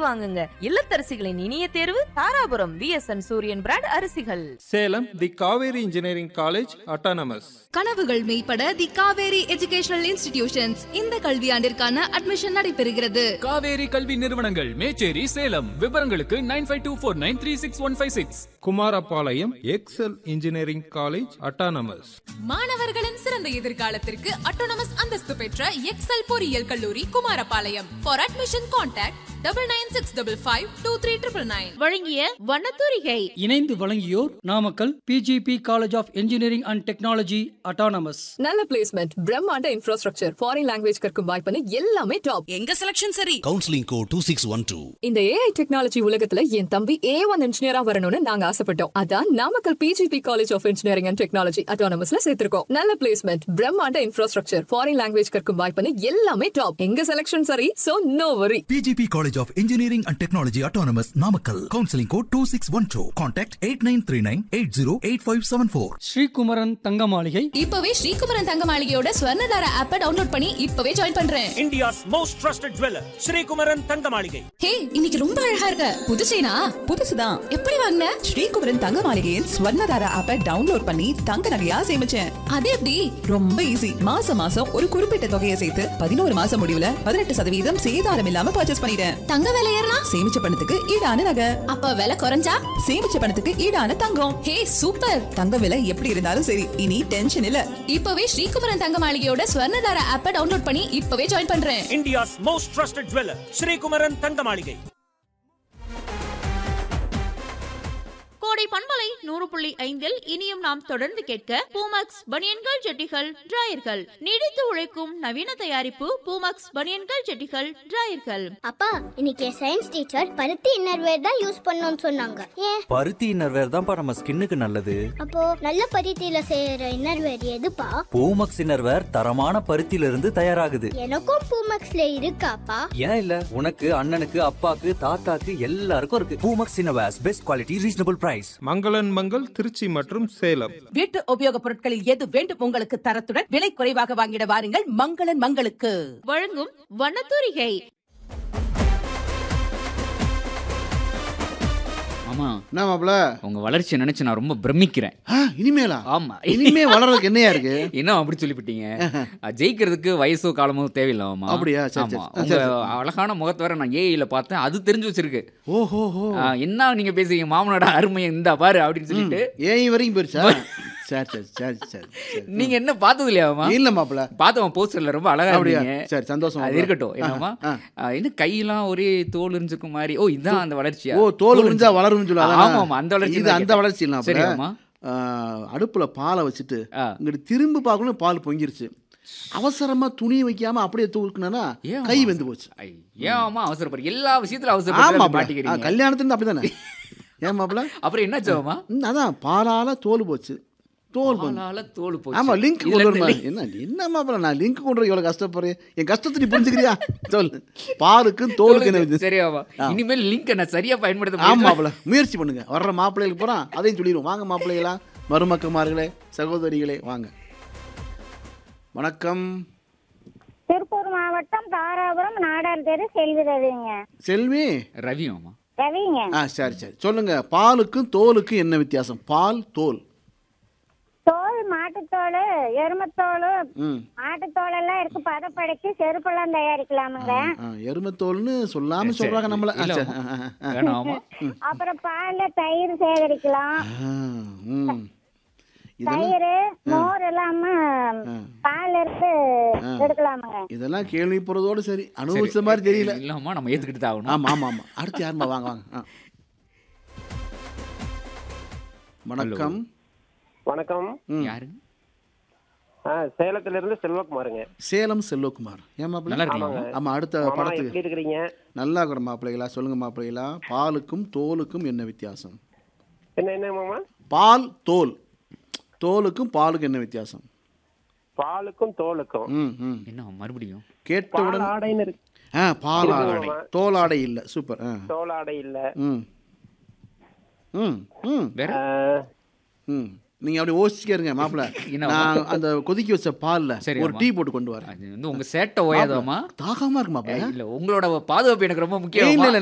வாங்குங்க இல்லத்தரசிகளின் இனிய தேர்வு தாராபுரம் விஎஸ்என் சூரியன் பிராண்ட் அரிசிகள் Salem the Kaveri engineering college autonomous கனவுகள் மெய்ப்பட தி காவேரி எஜுகேஷனல் இன்ஸ்டிடியூஷன்ஸ் இந்த கல்வியாண்டிற்கான அட்மிஷன் நடைபெறுகிறது காவேரி கல்வி நிறுவனங்கள் மேச்சேரி சேலம் விவரங்களுக்கு nine five two four nine three six one five six Kumarapalayam Excel engineering college autonomous மாணவர்களின் சிறந்த எதிர்காலத்திற்கு அட்டோனமஸ் அந்தஸ்து பெற்ற எக்ஸல் பொறியியல் கல்லூரி Kumarapalayam for admission contact double nine six double five two three triple nine வழங்கிய வண்ணத்தூரிகை இணைந்து வழங்கியோர் Namakkal PGP college of engineering and technology autonomous நல்ல பிளேஸ்மெண்ட் பிரம்மாண்ட இன்ஃப்ராஸ்ட்ரக்சர் ஃபாரின் லாங்குவேஜ் கற்கும் வாய்ப்புன்னு எல்லாமே டாப் எங்க செலக்ஷன் சரி counselling code two six one two இந்த ஏஐ டெக்னாலஜி உலகத்துல என் தம்பி ஏ ஒன் இன்ஜினியரா வரணும்னு நாங்க ஆசைப்பட்டோம் அதான் Namakkal PGP college of engineering and technology அட்டானமஸ்ல சேர்த்திருக்கோம் நல்ல பிளேஸ்மெண்ட் பிரம்மாண்ட இன்ஃப்ராஸ்ட்ரக்சர் ஃபாரின் லாங்குவேஜ் கற்கும் வாய்ப்புன்னு எல்லாமே டாப் எங்க செலக்ஷன் சரி so no worry PGP College of Engineering and Technology Autonomous Namakkal. Counseling code 2612. Contact 8939-808574. Srikumaran Thanga Maligai இப்பவே ஸ்ரீகுமரன் தங்க மாளிகையோட ஸ்வர்ணதார ஆப்பை டவுன்லோட் பண்ணி இப்பவே ஜாயின் பண்றேன் India's most trusted jeweller Srikumaran Thanga Maligai ஹே இன்னைக்கு ரொம்ப அழகா இருக்க புது செயினா புதுசுதான் எப்படி வாங்கின ஸ்ரீகுமரன் தங்க மாளிகையின் ஸ்வர்ணதாரா ஆப்பை டவுன்லோட் பண்ணி தங்க நகையா சேமிச்சேன் அது எப்படி ரொம்ப ஈஸி மாசம் மாசம் ஒரு குறிப்பிட்ட தொகையை சேர்த்து பதினோரு மாசம் முடிவுல பதினெட்டு சதவீதம் சேதாரம் இல்லாம பர்ச்சேஸ் பண்ணிட்டேன் தங்க விலை ஏறினா சேமிச்ச பணத்துக்கு ஈடான நகை அப்ப விலை குறைஞ்சா சேமிச்ச பணத்துக்கு ஈடான தங்கம் ஹே சூப்பர் தங்க விலை எப்படி இருந்தாலும் சரி இனி டென்ஷன் இல்ல இப்பவே ஸ்ரீகுமரன் தங்க மாளிகையோட ஸ்வர்ணதார ஆப்பை டவுன்லோட் பண்ணி இப்பவே ஜாயின் பண்றேன் India's most trusted jeweller Srikumaran Thanga Maligai கோடை பண்பலை நூறு புள்ளி ஐந்தில் இனியும் நாம் தொடர்ந்து கேட்க பூமக்ஸ் பனியன்கள் ஜெட்டிகள் டிராயர்கள் நீடித்து உழைக்கும் நவீன தயாரிப்பு பூமக்ஸ் பனியன்கள் ஜெட்டிகள் டிராயர்கள் அப்பா இன்னைக்கு சயின்ஸ் டீச்சர் பருத்தி இன்னர்வேர் தான் யூஸ் பண்ணணும்னு சொன்னாங்க ஏன் பருத்தி இன்னர்வேர் தான்ப்பா நம்ம ஸ்கின்னுக்கு நல்லது அப்போ நல்ல பருத்தியில செய்யற இன்னர்வேர் எதுப்பா பூமக்ஸ் இன்னர்வேர் தரமான பருத்தியில இருந்து தயாராகுது எனக்கும் பூமக்ஸ்ல இருக்காப்பா ஏன் இல்ல உனக்கு அண்ணனுக்கு அப்பாக்கு தாத்தாக்கு எல்லாருக்கும் இருக்கு Poomex innerwears best quality reasonable price Mangalan Mangal Trichy மற்றும் சேலம் வீட்டு உபயோக பொருட்களில் எது வேண்டும் உங்களுக்கு தரத்துடன் விலை குறைவாக வாங்கிட வாருங்கள் மங்களன் மங்களுக்கு வழங்கும் வண்ணத்தூரிகை ஆமா என்ன மாப்ள உங்க வளர்ச்சியை நினைச்சு நான் ரொம்ப பிரமிக்கிறேன் இனிமேலா ஆமா இனிமே வளர்றதுக்கு என்னையா இருக்கு என்ன அப்படி சொல்லிவிட்டீங்க ஜெயிக்கிறதுக்கு வயசோ காலமோ தேவையில்லாமா அப்படியா? சரி, சரி. ஆமா சரி, உங்க சரி. அழகான முகத்தை வேற நான் ஏஐல பார்த்தேன் அது தெரிஞ்சு வச்சிருக்கு ஓஹோ ஹோ ஆ, என்ன நீங்க பேசுறீங்க மாமனோட அருமை இந்த பாரு அப்படின்னு சொல்லிட்டு ஏன் வரைக்கும் போயிருச்சா சரி சரி சரி சரி சரி நீங்க என்ன பார்த்தது இல்லையாமா இல்ல மாப்ள பார்த்தவன் போஸ்டர்ல ரொம்ப அழகா அப்படியா? இருந்தீங்க சரி, சந்தோஷம் அது மாப்ள. இருக்கட்டும் என்னமா ஆ, என்ன கையெல்லாம் ஒரே தோல் இருந்துக்கும் மாதிரி ஓ இதான் அந்த வளர்ச்சியா ஓ தோல் விரிஞ்சா வளரும்னு சொல்லுவாங்க ஆமா ஆமா அந்த வளர்ச்சி இது அந்த வளர்ச்சி இல்ல சரி மாப்ள. ஆமா ஆ, அடுப்புல பாலை வச்சுட்டு இங்கிட்டு திரும்ப பார்க்கணும் பால் பொங்கிருச்சு அவசரமா துணி வைக்காம அப்படியே தூக்குனா ஏன் கை அம்மா? வெந்து போச்சு ஏன் அம்மா அவசரப்படுற எல்லா விஷயத்துல ஆமா அவசரப்பட்டு மாப்ள. ஆ, மாட்டிக்கிறீங்க கல்யாணத்துல அப்படிதானே ஏன் மாப்ள அப்புறம் என்னாச்சு அம்மா ம், அதான் பாலால தோல் போச்சு தோல் போச்சு. பாலால தோல் போச்சு. ஆமா லிங்க் இதுல கொண்டு இருந்து வருமா link. என்ன என்ன மாப்பிள நான் லிங்க் கொண்டு வர எவ்வளவு கஷ்டப்படுறேன் என் கஷ்டத்தை நீ புரிஞ்சுக்கிறியா சொல்லு பாலுக்கும் தோலுக்கு என்ன வித்தியாசம்? சரியாவா ஆ. இனிமேல் லிங்க் நான் சரியா பயன்படுத்த ஆமா முடியல. மாப்பிள முயற்சி பண்ணுங்க வர்ற மாப்பிள்ளைகளுக்கு போறோம் அதையும் சொல்லிடுவோம் வாங்க மாப்பிள்ளைகளா மருமக்கமார்களே சகோதரிகளே வாங்க வணக்கம் திருப்பூர் மாவட்டம் தாராபுரம் நாடார் தெரு செல்வி ரவிங்க செல்வி ரவி ஆமா ரவிங்க ஆ சரி சரி சொல்லுங்க பாலுக்கும் தோலுக்கும் என்ன வித்தியாசம் பால் தோல் தோல் மாட்டுத்தோல் எருமத்தோல் ம் மாட்டுத்தோல் எல்லாம் இருக்கு பதப்படுத்தி செருப்பெல்லாம் தயாரிக்கலாமுங்க ஆ, எருமைத்தோல்னு சொல்லாம சொல்றாங்க நம்மள ஆ, இல்ல, சரி. ஆ, ஆ, ஆ. வேணாமா அப்புறம் பால்ல தயிர் சேகரிக்கலாம் ஆ, ம். இதெல்லாம் தயிர் மோர் எல்லாம பால் இருந்து எடுக்கலாமுங்க இதெல்லாம் கேள்வி போறதோட சரி அனுபவிச்ச மாதிரி தெரியல இல்லம்மா நம்ம ஏத்துக்கிட்டு தான் ஆகணும் ஆமா ஆமா ஆமா அடுத்து யாருமா வாங்க வாங்க ஆ. வணக்கம் வணக்கம் ம். யாரு ஆ, சேலத்துல இருந்து செல்வகுமாருங்க சேலம் செல்வகுமார் ஏன் மாப்பிள்ளை நல்லா இருக்கீங்களா? ஆமாங்க. ஆமா அடுத்த மாமா, எப்படி படத்துக்கு இருக்கிறீங்க நல்லா இருக்கிற மாப்பிள்ளைகளா சொல்லுங்க மாப்பிள்ளைகளா பாலுக்கும் தோலுக்கும் என்ன வித்தியாசம் என்ன என்ன மாமா பால் தோல் தோலுக்கும் பாலுக்கும் என்ன வித்தியாசம் பாலுக்கும் தோலுக்கும் ம் ம் என்ன மறுபடியும் கேட்டவுடன் பால் ஆடைன்னு இருக்கு ஆ பால் இருக்கு ஆடை மாமா. தோல் ஆடை இல்ல சூப்பர் ஆ தோல் ஆடை இல்ல ம் ம் ம் வேற ம் நீங்க அப்படி யோசிச்சுக்க இருங்க மாப்பிள்ள என்ன நான் அந்த கொதிக்க வச்ச பால்ல சரி, ஒரு ஆமா. டீ போட்டு கொண்டு வரேன் அது வந்து உங்க சேட்டை ஓயாதோமா தாகமா இருக்கு மாப்பிள்ள இல்ல உங்களோட பாதுகாப்பு எனக்கு ரொம்ப இல்ல முக்கியம் இல்ல